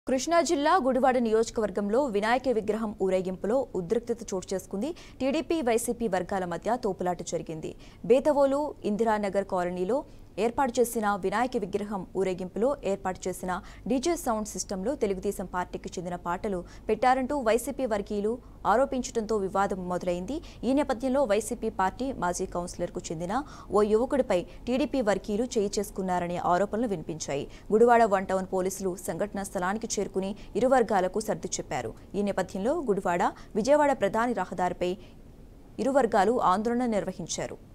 కృష్ణా జిల్లా గుడివాడ నియోజకవర్గంలో వినాయక విగ్రహం ఊరేగింపులో ఉద్రిక్తత చోటు చేసుకుంది టీడీపీ వైసీపీ వర్గాల మధ్య తోపులాట జరిగింది బేతవోలు ఇందిరానగర్ కాలనీలో ఏర్పాటు చేసిన వినాయక విగ్రహం ఊరేగింపులో ఏర్పాటు చేసిన డీజే సౌండ్ సిస్టంలో తెలుగుదేశం పార్టీకి చెందిన పాటలు పెట్టారంటూ వైసీపీ వర్గీయులు ఆరోపించడంతో వివాదం మొదలైంది ఈ నేపథ్యంలో వైసీపీ పార్టీ మాజీ కౌన్సిలర్కు చెందిన ఓ యువకుడిపై టీడీపీ వర్గీయులు చేయి చేసుకున్నారనే ఆరోపణలు వినిపించాయి గుడివాడ వన్ టౌన్ పోలీసులు సంఘటనా స్థలానికి చేరుకుని ఇరు వర్గాలకు సర్ది చెప్పారు ఈ నేపథ్యంలో గుడివాడ విజయవాడ ప్రధాని రహదారిపై ఇరు వర్గాలు ఆందోళన నిర్వహించారు